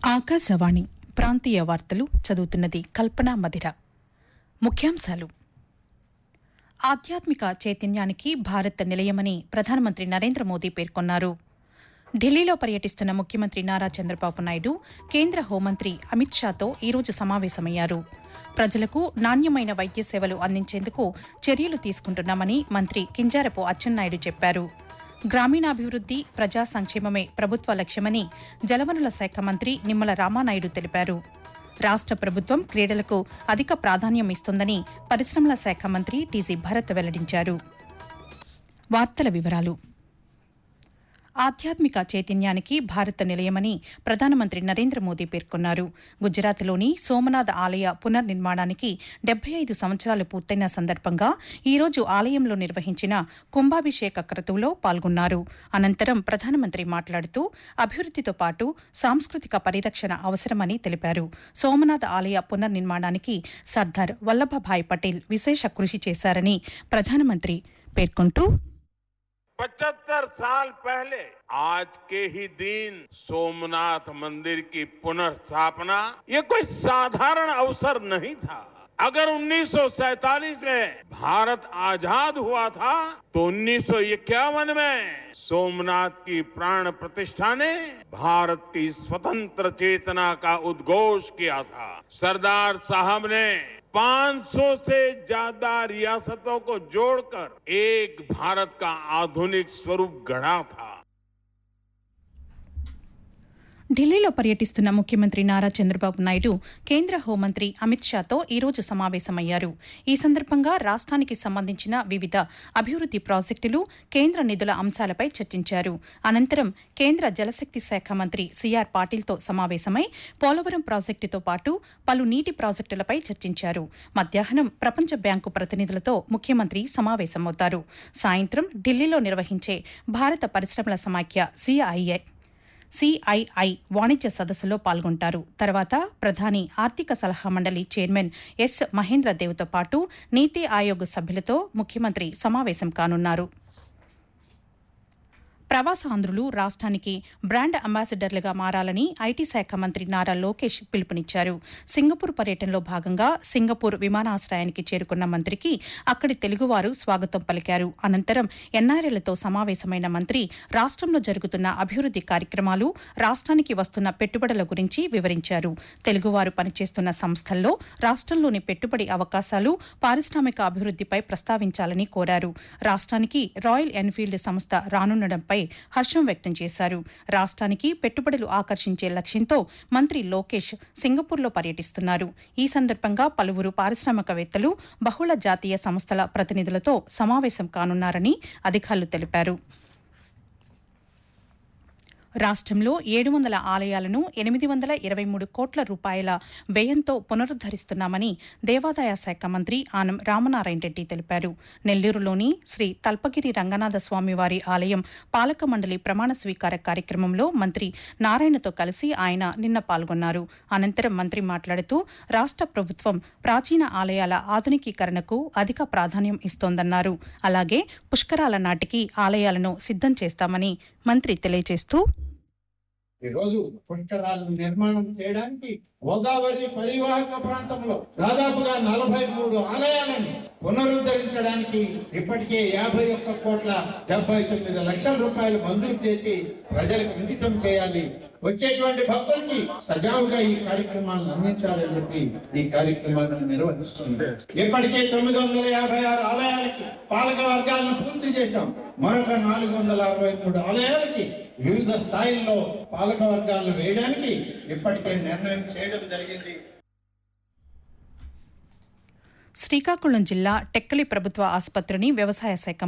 ఆకాశవాణి ప్రాంతీయ వార్తలు చదువుతున్నది కల్పన మధిర ముఖ్యాంశాలు ఆధ్యాత్మిక చైతన్యానికి భారత్ నిలయమని ప్రధానమంత్రి నరేంద్ర మోదీ పేర్కొన్నారు ఢిల్లీలో పర్యటిస్తున్న ముఖ్యమంత్రి నారా చంద్రబాబు నాయుడు కేంద్ర హోంమంత్రి అమిత్ షాతో ఈరోజు సమావేశమయ్యారు ప్రజలకు నాణ్యమైన వైద్య సేవలు అందించేందుకు చర్యలు తీసుకుంటున్నామని మంత్రి కింజారపు అచ్చెన్నాయుడు చెప్పారు గ్రామీణాభివృద్ది ప్రజా సంక్షేమమే ప్రభుత్వ లక్ష్యమని జలవనరుల శాఖ మంత్రి నిమ్మల రామానాయుడు తెలిపారు రాష్ట ప్రభుత్వం క్రీడలకు అధిక ప్రాధాన్యం ఇస్తుందని పరిశ్రమల శాఖ మంత్రి టీజీ భరత్ వెల్లడించారు వార్తల వివరాలు ఆధ్యాత్మిక చైతన్యానికి భారత్ నిలయమని ప్రధానమంత్రి నరేంద్ర మోదీ పేర్కొన్నారు గుజరాత్లోని సోమనాథ్ ఆలయ పునర్నిర్మాణానికి డెబ్బై ఐదు సంవత్సరాలు పూర్తయిన సందర్భంగా ఈ రోజు ఆలయంలో నిర్వహించిన కుంభాభిషేక క్రతువులో పాల్గొన్నారు అనంతరం ప్రధానమంత్రి మాట్లాడుతూ అభివృద్దితో పాటు సాంస్కృతిక పరిరక్షణ అవసరమని తెలిపారు సోమనాథ్ ఆలయ పునర్నిర్మాణానికి సర్దార్ వల్లభభాయ్ పటేల్ విశేష కృషి చేశారని ప్రధానమంత్రి పేర్కొంటూ पचहत्तर साल पहले आज के ही दिन सोमनाथ मंदिर की पुनर्स्थापना ये कोई साधारण अवसर नहीं था अगर 1947 में भारत आजाद हुआ था तो 1951 में सोमनाथ की प्राण प्रतिष्ठा ने भारत की स्वतंत्र चेतना का उद्घोष किया था सरदार साहब ने 500 से ज्यादा रियासतों को जोड़कर एक भारत का आधुनिक स्वरूप गढ़ा था ఢిల్లీలో పర్యటిస్తున్న ముఖ్యమంత్రి నారా చంద్రబాబు నాయుడు కేంద్ర హోంమంత్రి అమిత్ షాతో ఈరోజు సమావేశమయ్యారు ఈ సందర్భంగా రాష్ట్రానికి సంబంధించిన వివిధ అభివృద్ది ప్రాజెక్టులు కేంద్ర నిధుల అంశాలపై చర్చించారు అనంతరం కేంద్ర జలశక్తి శాఖ మంత్రి సిఆర్ పాటిల్తో సమావేశమై పోలవరం ప్రాజెక్టుతో పాటు పలు నీటి ప్రాజెక్టులపై చర్చించారు మధ్యాహ్నం ప్రపంచ బ్యాంకు ప్రతినిధులతో ముఖ్యమంత్రి సమావేశమవుతారు సాయంత్రం ఢిల్లీలో నిర్వహించే భారత పరిశ్రమల సమాఖ్య సిఐఐ సిఐఐ వాణిజ్య సదస్సులో పాల్గొంటారు తర్వాత ప్రధాని ఆర్థిక సలహా మండలి చైర్మన్ ఎస్ మహేంద్ర దేవ్తో పాటు నీతి ఆయోగ్ సభ్యులతో ముఖ్యమంత్రి సమావేశం కానున్నారు ప్రవాసాంధ్రులు రాష్ట్రానికి బ్రాండ్ అంబాసిడర్లుగా మారాలని ఐటీ శాఖ మంత్రి నారా లోకేష్ పిలుపునిచ్చారు సింగపూర్ పర్యటనలో భాగంగా సింగపూర్ విమానాశ్రయానికి చేరుకున్న మంత్రికి అక్కడి తెలుగువారు స్వాగతం పలికారు అనంతరం ఎన్ఆర్ఎలతో సమావేశమైన మంత్రి రాష్ట్రంలో జరుగుతున్న అభివృద్ది కార్యక్రమాలు రాష్ట్రానికి వస్తున్న పెట్టుబడుల గురించి వివరించారు తెలుగువారు పనిచేస్తున్న సంస్థల్లో రాష్ట్రంలోని పెట్టుబడి అవకాశాలు పారిశ్రామిక అభివృద్దిపై ప్రస్తావించాలని కోరారు రాష్ట్రానికి రాయల్ ఎన్ఫీల్డ్ సంస్థ రానుండడంపై హర్షం వ్యక్తం చేశారు రాష్ట్రానికి పెట్టుబడులు ఆకర్షించే లక్ష్యంతో మంత్రి లోకేష్ సింగపూర్లో పర్యటిస్తున్నారు ఈ సందర్భంగా పలువురు పారిశ్రామికవేత్తలు బహుళ జాతీయ సంస్థల ప్రతినిధులతో సమావేశం కానున్నారని అధికారులు తెలిపారు రాష్ట్రంలో ఏడు వందల ఆలయాలను ఎనిమిది వందల ఇరవై మూడు కోట్ల రూపాయల వ్యయంతో పునరుద్దరిస్తున్నామని దేవాదాయ శాఖ మంత్రి ఆనం రామనారాయణ రెడ్డి తెలిపారు నెల్లూరులోని శ్రీ తల్పగిరి రంగనాథ స్వామివారి ఆలయం పాలక మండలి ప్రమాణ స్వీకార కార్యక్రమంలో మంత్రి నారాయణతో కలిసి ఆయన నిన్న పాల్గొన్నారు అనంతరం మంత్రి మాట్లాడుతూ రాష్ట్ర ప్రభుత్వం ప్రాచీన ఆలయాల ఆధునికీకరణకు అధిక ప్రాధాన్యం ఇస్తోందన్నారు అలాగే పుష్కరాల నాటికి ఆలయాలను సిద్దం చేస్తామని మంత్రి తెలియజేస్తూ ఈ రోజు పుష్కరాలు నిర్మాణం చేయడానికి గోదావరి పరివాహక ప్రాంతంలో దాదాపుగా నలభై మూడు ఆలయాలను పునరుద్ధరించడానికి ఇప్పటికే యాభై ఒక్క కోట్ల డెబ్బై తొమ్మిది లక్షల రూపాయలు మంజూరు చేసి ప్రజలకు అంకితం చేయాలి వచ్చేటువంటి భక్తులకి సజావుగా ఈ కార్యక్రమాలను అందించాలని చెప్పి ఈ కార్యక్రమాలను నిర్వహిస్తుంది ఇప్పటికే తొమ్మిది వందల యాభై ఆరు ఆలయాలకి పాలక వర్గాలను పూర్తి చేశాం మరొక నాలుగు వందల అరవై మూడు ఆలయాలకి వివిధ స్థాయిల్లో పాలక వర్గాలను వేయడానికి ఇప్పటికే నిర్ణయం చేయడం జరిగింది శ్రీకాకుళం జిల్లా టెక్కలి ప్రభుత్వ ఆసుపత్రిని వ్యవసాయ శాఖ